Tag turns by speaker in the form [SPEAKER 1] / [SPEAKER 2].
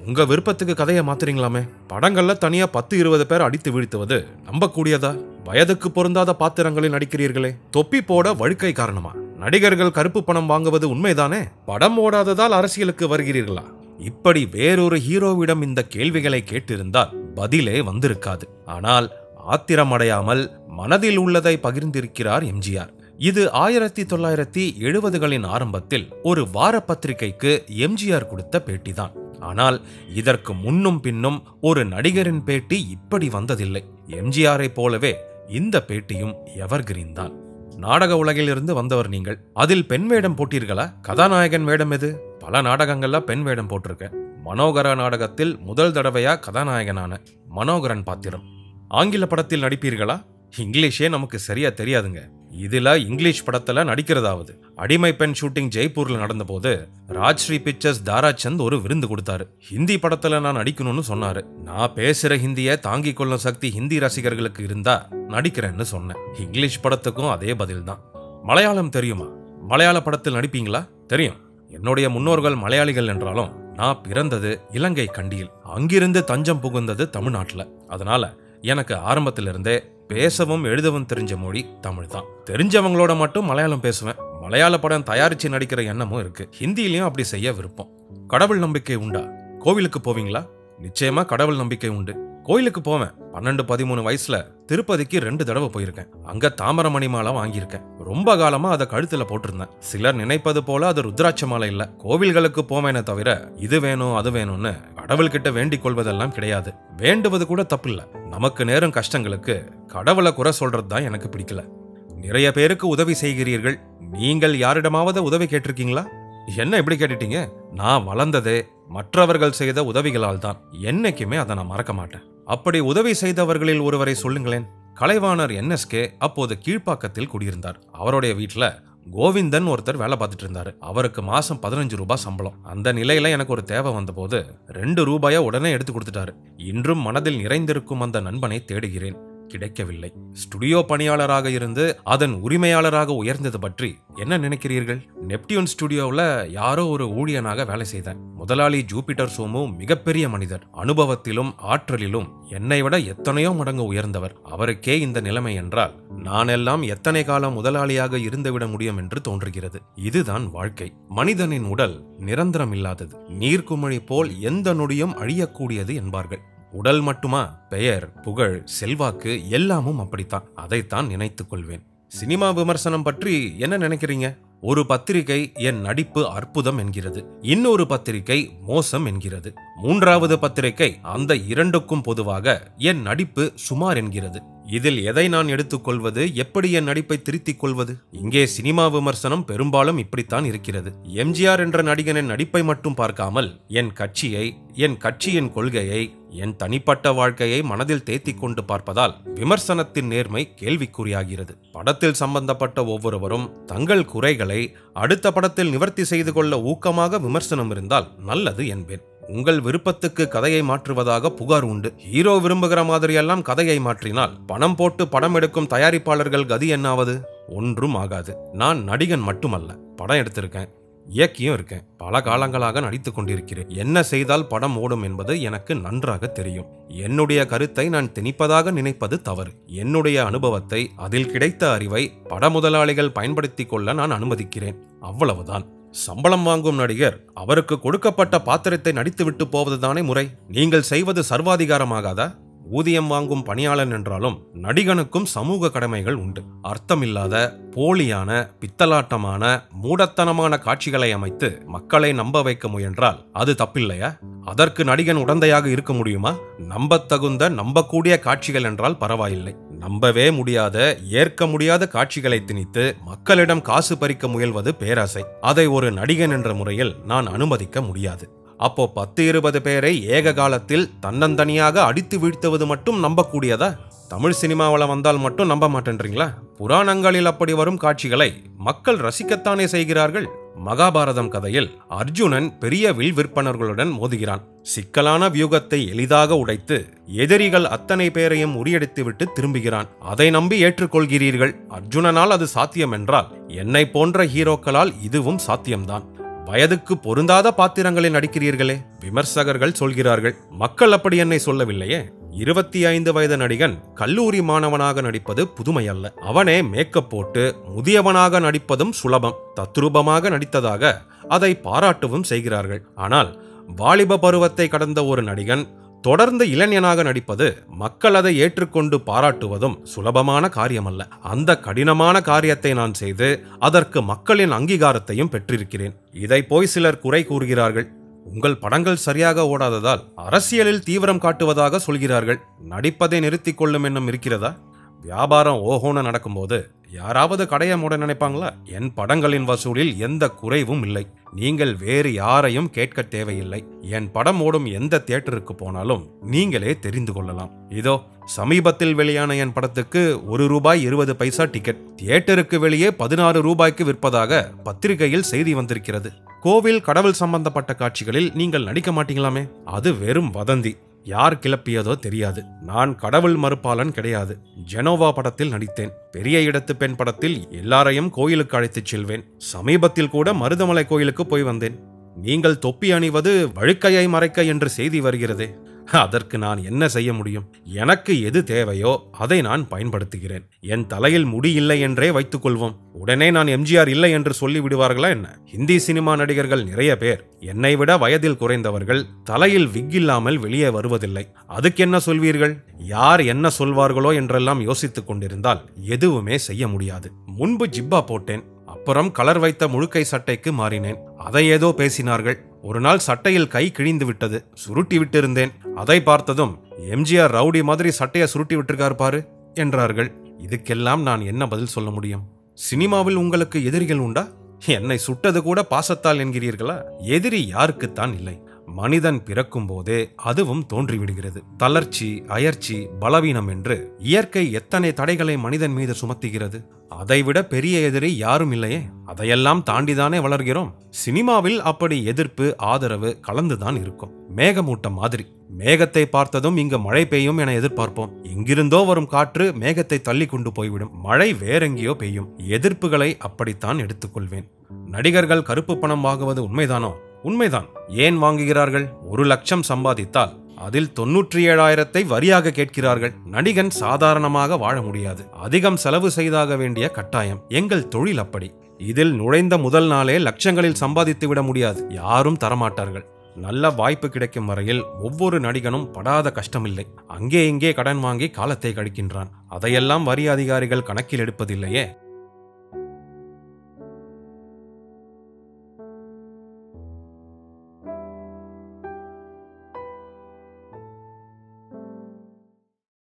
[SPEAKER 1] உங்க விருப்பத்துக்கு கதையை மாத்துறீங்களாமே படங்கள்ல தனியா பத்து இருபது பேர் அடித்து வீழ்த்துவது நம்பக்கூடியதா வயதுக்கு பொருந்தாத பாத்திரங்களில் நடிக்கிறீர்களே தொப்பி போட வழுக்கை காரணமா நடிகர்கள் கருப்பு பணம் வாங்குவது உண்மைதானே படம் ஓடாததால் அரசியலுக்கு வருகிறீர்களா இப்படி வேறொரு ஹீரோவிடம் இந்த கேள்விகளை கேட்டிருந்தால் பதிலே வந்திருக்காது ஆனால் ஆத்திரமடையாமல் மனதில் உள்ளதை பகிர்ந்திருக்கிறார் எம்ஜிஆர் இது ஆயிரத்தி தொள்ளாயிரத்தி எழுபதுகளின் ஆரம்பத்தில் ஒரு வார பத்திரிகைக்கு எம்ஜிஆர் கொடுத்த பேட்டிதான் ஆனால் இதற்கு முன்னும் பின்னும் ஒரு நடிகரின் பேட்டி இப்படி வந்ததில்லை எம்ஜிஆரை போலவே இந்த பேட்டியும் எவர்கிரீன் தான் நாடக உலகிலிருந்து வந்தவர் நீங்கள் அதில் பெண் வேடம் போட்டீர்களா கதாநாயகன் வேடம் எது பல நாடகங்கள்ல பெண் வேடம் போட்டிருக்கேன் மனோகர நாடகத்தில் முதல் தடவையா கதாநாயகனான மனோகரன் பாத்திரம் ஆங்கில படத்தில் நடிப்பீர்களா இங்கிலீஷே நமக்கு சரியா தெரியாதுங்க இதுல இங்கிலீஷ் படத்துல நடிக்கிறதாவது அடிமை பெண் ஷூட்டிங் ஜெய்ப்பூர்ல நடந்தபோது ராஜ்ஸ்ரீ பிக்சர்ஸ் தாராச்சந்த் ஒரு விருந்து கொடுத்தாரு ஹிந்தி படத்துல நான் நடிக்கணும்னு சொன்னாரு நான் பேசுற ஹிந்தியை தாங்கிக் கொள்ளும் சக்தி ஹிந்தி ரசிகர்களுக்கு இருந்தா நடிக்கிறேன்னு சொன்னேன் இங்கிலீஷ் படத்துக்கும் அதே பதில்தான் மலையாளம் தெரியுமா மலையாள படத்தில் நடிப்பீங்களா தெரியும் என்னுடைய முன்னோர்கள் மலையாளிகள் என்றாலும் நான் பிறந்தது இலங்கை கண்டியில் அங்கிருந்து தஞ்சம் புகுந்தது தமிழ்நாட்டுல அதனால எனக்கு ஆரம்பத்திலிருந்தே பேசவும் எழுதவும் தெரிஞ்ச மொழி தமிழ் தான் தெரிஞ்சவங்களோட மட்டும் மலையாளம் பேசுவேன் மலையாள படம் தயாரிச்சு நடிக்கிற எண்ணமும் இருக்கு ஹிந்தியிலயும் அப்படி செய்ய விருப்பம் கடவுள் நம்பிக்கை உண்டா கோவிலுக்கு போவீங்களா நிச்சயமா கடவுள் நம்பிக்கை உண்டு கோயிலுக்கு போவேன் பன்னெண்டு பதிமூணு வயசுல திருப்பதிக்கு ரெண்டு தடவை போயிருக்கேன் அங்க தாமரமணி மாலை வாங்கியிருக்கேன் ரொம்ப காலமா அதை கழுத்துல போட்டிருந்தேன் சிலர் நினைப்பது போல அது ருத்ராட்ச மாலை இல்ல கோவில்களுக்கு போவேனே தவிர இது வேணும் அது வேணும்னு கடவுள்கிட்ட வேண்டிக் கொள்வதெல்லாம் கிடையாது வேண்டுவது கூட தப்பு இல்ல நமக்கு நேரும் கஷ்டங்களுக்கு கடவுளை குறை சொல்றது தான் எனக்கு பிடிக்கல நிறைய பேருக்கு உதவி செய்கிறீர்கள் நீங்கள் யாரிடமாவது உதவி கேட்டிருக்கீங்களா என்ன இப்படி கேட்டுட்டீங்க நான் வளர்ந்ததே மற்றவர்கள் செய்த உதவிகளால் தான் என்னைக்குமே அதை நான் மறக்க மாட்டேன் அப்படி உதவி செய்தவர்களில் ஒருவரை சொல்லுங்களேன் கலைவாணர் என்எஸ்கே அப்போது கீழ்ப்பாக்கத்தில் குடியிருந்தார் அவருடைய வீட்ல கோவிந்தன் ஒருத்தர் வேலை பார்த்துட்டு இருந்தாரு அவருக்கு மாசம் பதினஞ்சு ரூபாய் சம்பளம் அந்த நிலையில எனக்கு ஒரு தேவை வந்தபோது ரெண்டு ரூபாய உடனே எடுத்து கொடுத்துட்டாரு இன்றும் மனதில் நிறைந்திருக்கும் அந்த நண்பனை தேடுகிறேன் கிடைக்கவில்லை ஸ்டுடியோ பணியாளராக இருந்து அதன் உரிமையாளராக உயர்ந்தது பற்றி என்ன நினைக்கிறீர்கள் நெப்டியூன் ஸ்டுடியோவில் யாரோ ஒரு ஊழியனாக வேலை செய்தேன் முதலாளி ஜூபிட்டர் சோமு மிகப்பெரிய மனிதர் அனுபவத்திலும் ஆற்றலிலும் என்னை விட எத்தனையோ மடங்கு உயர்ந்தவர் அவருக்கே இந்த நிலைமை என்றால் நானெல்லாம் எத்தனை காலம் முதலாளியாக இருந்துவிட முடியும் என்று தோன்றுகிறது இதுதான் வாழ்க்கை மனிதனின் உடல் நிரந்தரம் இல்லாதது நீர்க்குமிழி போல் எந்த நொடியும் அழியக்கூடியது என்பார்கள் உடல் மட்டுமா பெயர் புகழ் செல்வாக்கு எல்லாமும் அப்படித்தான் அதைத்தான் நினைத்துக் கொள்வேன் சினிமா விமர்சனம் பற்றி என்ன நினைக்கிறீங்க ஒரு பத்திரிகை என் நடிப்பு அற்புதம் என்கிறது இன்னொரு பத்திரிகை மோசம் என்கிறது மூன்றாவது பத்திரிகை அந்த இரண்டுக்கும் பொதுவாக என் நடிப்பு சுமார் என்கிறது இதில் எதை நான் எடுத்துக்கொள்வது எப்படி என் நடிப்பை திருத்திக் கொள்வது இங்கே சினிமா விமர்சனம் பெரும்பாலும் இப்படித்தான் இருக்கிறது எம்ஜிஆர் என்ற நடிகனின் நடிப்பை மட்டும் பார்க்காமல் என் கட்சியை என் கட்சியின் கொள்கையை என் தனிப்பட்ட வாழ்க்கையை மனதில் தேத்திக் கொண்டு பார்ப்பதால் விமர்சனத்தின் நேர்மை கேள்விக்குறியாகிறது படத்தில் சம்பந்தப்பட்ட ஒவ்வொருவரும் தங்கள் குறைகளை அடுத்த படத்தில் நிவர்த்தி செய்து கொள்ள ஊக்கமாக விமர்சனம் இருந்தால் நல்லது என்பேன் உங்கள் விருப்பத்துக்கு கதையை மாற்றுவதாக புகார் உண்டு ஹீரோ விரும்புகிற மாதிரியெல்லாம் கதையை மாற்றினால் பணம் போட்டு படம் எடுக்கும் தயாரிப்பாளர்கள் கதி என்னாவது ஒன்றும் ஆகாது நான் நடிகன் மட்டுமல்ல படம் எடுத்திருக்கேன் இயக்கியும் இருக்கேன் பல காலங்களாக நடித்துக் கொண்டிருக்கிறேன் என்ன செய்தால் படம் ஓடும் என்பது எனக்கு நன்றாக தெரியும் என்னுடைய கருத்தை நான் திணிப்பதாக நினைப்பது தவறு என்னுடைய அனுபவத்தை அதில் கிடைத்த அறிவை பட முதலாளிகள் பயன்படுத்திக் கொள்ள நான் அனுமதிக்கிறேன் அவ்வளவுதான் சம்பளம் வாங்கும் நடிகர் அவருக்கு கொடுக்கப்பட்ட பாத்திரத்தை நடித்துவிட்டு போவதுதானே முறை நீங்கள் செய்வது சர்வாதிகாரமாகாதா ஊதியம் வாங்கும் பணியாளன் என்றாலும் நடிகனுக்கும் சமூக கடமைகள் உண்டு அர்த்தமில்லாத போலியான பித்தலாட்டமான மூடத்தனமான காட்சிகளை அமைத்து மக்களை நம்ப வைக்க முயன்றால் அது தப்பில்லையா அதற்கு நடிகன் உடந்தையாக இருக்க முடியுமா நம்பத்தகுந்த நம்பக்கூடிய காட்சிகள் என்றால் பரவாயில்லை நம்பவே முடியாத ஏற்க முடியாத காட்சிகளை திணித்து மக்களிடம் காசு பறிக்க முயல்வது பேராசை அதை ஒரு நடிகன் என்ற முறையில் நான் அனுமதிக்க முடியாது அப்போ பத்து இருபது பேரை ஏக காலத்தில் தன்னந்தனியாக அடித்து வீழ்த்துவது மட்டும் நம்பக்கூடியதா தமிழ் சினிமாவில் வந்தால் மட்டும் நம்ப மாட்டேன்றீங்களா புராணங்களில் அப்படி வரும் காட்சிகளை மக்கள் ரசிக்கத்தானே செய்கிறார்கள் மகாபாரதம் கதையில் அர்ஜுனன் பெரிய வில் விற்பனர்களுடன் மோதுகிறான் சிக்கலான வியூகத்தை எளிதாக உடைத்து எதிரிகள் அத்தனை பேரையும் முறியடித்துவிட்டு திரும்புகிறான் அதை நம்பி ஏற்றுக்கொள்கிறீர்கள் அர்ஜுனனால் அது சாத்தியம் என்றால் என்னை போன்ற ஹீரோக்களால் இதுவும் சாத்தியம்தான் வயதுக்கு பொருந்தாத பாத்திரங்களில் நடிக்கிறீர்களே விமர்சகர்கள் சொல்கிறார்கள் மக்கள் அப்படி என்னை சொல்லவில்லையே இருபத்தி ஐந்து வயது நடிகன் கல்லூரி மாணவனாக நடிப்பது புதுமையல்ல அவனே மேக்கப் போட்டு முதியவனாக நடிப்பதும் சுலபம் தத்ரூபமாக நடித்ததாக அதை பாராட்டவும் செய்கிறார்கள் ஆனால் வாலிப பருவத்தை கடந்த ஒரு நடிகன் தொடர்ந்து இளைஞனாக நடிப்பது மக்கள் அதை ஏற்றுக்கொண்டு பாராட்டுவதும் சுலபமான காரியமல்ல அந்த கடினமான காரியத்தை நான் செய்து அதற்கு மக்களின் அங்கீகாரத்தையும் பெற்றிருக்கிறேன் இதை போய் சிலர் குறை கூறுகிறார்கள் உங்கள் படங்கள் சரியாக ஓடாததால் அரசியலில் தீவிரம் காட்டுவதாக சொல்கிறார்கள் நடிப்பதை நிறுத்திக் கொள்ளும் எண்ணம் இருக்கிறதா வியாபாரம் ஓஹோன்னு நடக்கும்போது யாராவது கடையை மூட நினைப்பாங்களா என் படங்களின் வசூலில் எந்த குறைவும் இல்லை நீங்கள் வேறு யாரையும் கேட்க தேவையில்லை என் படம் ஓடும் எந்த தியேட்டருக்கு போனாலும் நீங்களே தெரிந்து கொள்ளலாம் இதோ சமீபத்தில் வெளியான என் படத்துக்கு ஒரு ரூபாய் இருபது பைசா டிக்கெட் தியேட்டருக்கு வெளியே பதினாறு ரூபாய்க்கு விற்பதாக பத்திரிகையில் செய்தி வந்திருக்கிறது கோவில் கடவுள் சம்பந்தப்பட்ட காட்சிகளில் நீங்கள் நடிக்க மாட்டீங்களாமே அது வெறும் வதந்தி யார் கிளப்பியதோ தெரியாது நான் கடவுள் மறுப்பாளன் கிடையாது ஜெனோவா படத்தில் நடித்தேன் பெரிய இடத்து பெண் படத்தில் எல்லாரையும் கோயிலுக்கு அழைத்துச் செல்வேன் சமீபத்தில் கூட மருதமலை கோயிலுக்கு போய் வந்தேன் நீங்கள் தொப்பி அணிவது வழுக்கையை மறைக்க என்று செய்தி வருகிறதே அதற்கு நான் என்ன செய்ய முடியும் எனக்கு எது தேவையோ அதை நான் பயன்படுத்துகிறேன் என் தலையில் முடி இல்லை என்றே வைத்துக் கொள்வோம் உடனே நான் எம்ஜிஆர் இல்லை என்று சொல்லி விடுவார்களா என்ன ஹிந்தி சினிமா நடிகர்கள் நிறைய பேர் என்னை விட வயதில் குறைந்தவர்கள் தலையில் விக் இல்லாமல் வெளியே வருவதில்லை அதுக்கு என்ன சொல்வீர்கள் யார் என்ன சொல்வார்களோ என்றெல்லாம் யோசித்துக் கொண்டிருந்தால் எதுவுமே செய்ய முடியாது முன்பு ஜிப்பா போட்டேன் அப்புறம் கலர் வைத்த முழுக்கை சட்டைக்கு மாறினேன் அதை ஏதோ பேசினார்கள் ஒரு நாள் சட்டையில் கை கிழிந்து விட்டது சுருட்டி விட்டிருந்தேன் அதை பார்த்ததும் எம்ஜிஆர் ரவுடி மாதிரி சட்டையை சுருட்டி விட்டிருக்காரு பாரு என்றார்கள் இதுக்கெல்லாம் நான் என்ன பதில் சொல்ல முடியும் சினிமாவில் உங்களுக்கு எதிரிகள் உண்டா என்னை சுட்டது கூட பாசத்தால் என்கிறீர்களா எதிரி யாருக்குத்தான் இல்லை மனிதன் பிறக்கும் போதே அதுவும் தோன்றிவிடுகிறது தளர்ச்சி அயர்ச்சி பலவீனம் என்று இயற்கை எத்தனை தடைகளை மனிதன் மீது சுமத்துகிறது அதைவிட பெரிய எதிரி யாரும் இல்லையே அதையெல்லாம் தாண்டிதானே வளர்கிறோம் சினிமாவில் அப்படி எதிர்ப்பு ஆதரவு கலந்துதான் இருக்கும் மேகமூட்டம் மாதிரி மேகத்தை பார்த்ததும் இங்கு மழை பெய்யும் என எதிர்பார்ப்போம் எங்கிருந்தோ வரும் காற்று மேகத்தை தள்ளி கொண்டு போய்விடும் மழை வேறெங்கேயோ பெய்யும் எதிர்ப்புகளை அப்படித்தான் எடுத்துக்கொள்வேன் நடிகர்கள் கருப்பு பணம் வாங்குவது உண்மைதானோ உண்மைதான் ஏன் வாங்குகிறார்கள் ஒரு லட்சம் சம்பாதித்தால் அதில் தொன்னூற்றி ஏழாயிரத்தை வரியாக கேட்கிறார்கள் நடிகன் சாதாரணமாக வாழ முடியாது அதிகம் செலவு செய்தாக வேண்டிய கட்டாயம் எங்கள் தொழில் அப்படி இதில் நுழைந்த முதல் நாளே லட்சங்களில் சம்பாதித்து விட முடியாது யாரும் தரமாட்டார்கள் நல்ல வாய்ப்பு கிடைக்கும் வரையில் ஒவ்வொரு நடிகனும் படாத கஷ்டமில்லை அங்கே இங்கே கடன் வாங்கி காலத்தை கழிக்கின்றான் அதையெல்லாம் வரி அதிகாரிகள் கணக்கில் எடுப்பதில்லையே